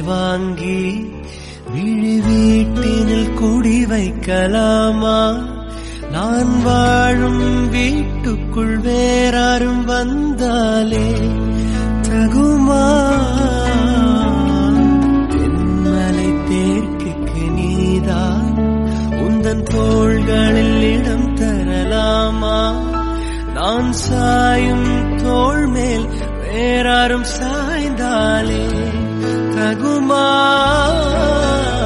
வாங்கி விழி வீட்டினில் குடி வைக்கலாமா நான் வாழும் வீட்டுக்குள் வேறாரும் வந்தாலே தகுமா தென்மலை தேர்க்குக்கு நீதான் உந்தன் தோள்களில் இடம் தரலாமா நான் சாயும் தோள் மேல் வேறாரும் சாய்ந்தாலே தகுமா